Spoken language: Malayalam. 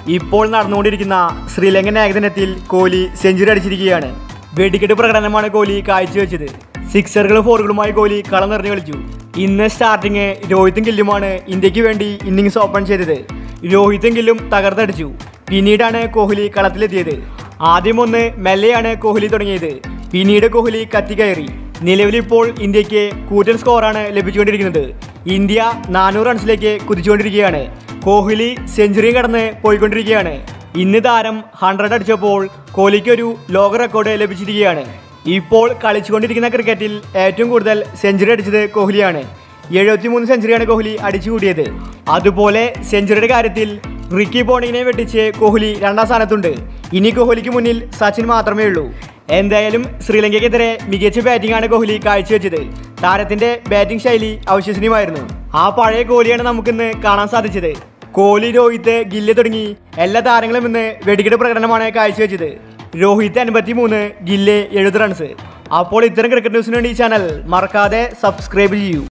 ഇപ്പോൾ നടന്നുകൊണ്ടിരിക്കുന്ന ശ്രീലങ്കൻ ഏകദിനത്തിൽ കോഹ്ലി സെഞ്ചുറി അടിച്ചിരിക്കുകയാണ് വെടിക്കെട്ട് പ്രകടനമാണ് കോഹ്ലി കാഴ്ചവെച്ചത് സിക്സറുകളും ഫോറുകളുമായി കോഹ്ലി കളം നിറഞ്ഞു കളിച്ചു ഇന്ന് സ്റ്റാർട്ടിങ് രോഹിത്തും ഗില്ലുമാണ് ഇന്ത്യക്ക് വേണ്ടി ഇന്നിങ്സ് ഓപ്പൺ ചെയ്തത് രോഹിത്തും ഗില്ലും തകർത്തടിച്ചു പിന്നീടാണ് കോഹ്ലി കളത്തിലെത്തിയത് ആദ്യം ഒന്ന് മെല്ലെയാണ് കോഹ്ലി തുടങ്ങിയത് പിന്നീട് കോഹ്ലി കത്തിക്കയറി നിലവിലിപ്പോൾ ഇന്ത്യക്ക് കൂറ്റൻ സ്കോറാണ് ലഭിച്ചുകൊണ്ടിരിക്കുന്നത് ഇന്ത്യ നാനൂറ് റൺസിലേക്ക് കുതിച്ചുകൊണ്ടിരിക്കുകയാണ് കോഹ്ലി സെഞ്ചുറിയും കടന്ന് പോയിക്കൊണ്ടിരിക്കുകയാണ് ഇന്ന് താരം ഹൺഡ്രഡ് അടിച്ചപ്പോൾ കോഹ്ലിക്ക് ഒരു ലോക റെക്കോർഡ് ലഭിച്ചിരിക്കുകയാണ് ഇപ്പോൾ കളിച്ചുകൊണ്ടിരിക്കുന്ന ക്രിക്കറ്റിൽ ഏറ്റവും കൂടുതൽ സെഞ്ചുറി അടിച്ചത് കോഹ്ലിയാണ് എഴുപത്തിമൂന്ന് സെഞ്ചുറിയാണ് കോഹ്ലി അടിച്ചു കൂടിയത് അതുപോലെ സെഞ്ചുറിയുടെ കാര്യത്തിൽ റിക്കി പോണ്ടിങ്ങിനെ വെട്ടിച്ച് കോഹ്ലി രണ്ടാം സ്ഥാനത്തുണ്ട് ഇനി കോഹ്ലിക്ക് മുന്നിൽ സച്ചിൻ മാത്രമേ ഉള്ളൂ എന്തായാലും ശ്രീലങ്കയ്ക്കെതിരെ മികച്ച ബാറ്റിംഗ് ആണ് കോഹ്ലി കാഴ്ചവെച്ചത് താരത്തിന്റെ ബാറ്റിംഗ് ശൈലി അവിശ്വസനീയമായിരുന്നു ആ പഴയ കോഹ്ലിയാണ് നമുക്കിന്ന് കാണാൻ സാധിച്ചത് കോഹ്ലി രോഹിത് ഗില്ല് തുടങ്ങി എല്ലാ താരങ്ങളും ഇന്ന് വെടിക്കെട്ട് പ്രകടനമാണ് കാഴ്ചവെച്ചത് രോഹിത് അൻപത്തി മൂന്ന് ഗില്ല് എഴുപത് റൺസ് അപ്പോൾ ഇത്തരം ക്രിക്കറ്റ് ന്യൂസിന് വേണ്ടി ഈ ചാനൽ മറക്കാതെ സബ്സ്ക്രൈബ് ചെയ്യൂ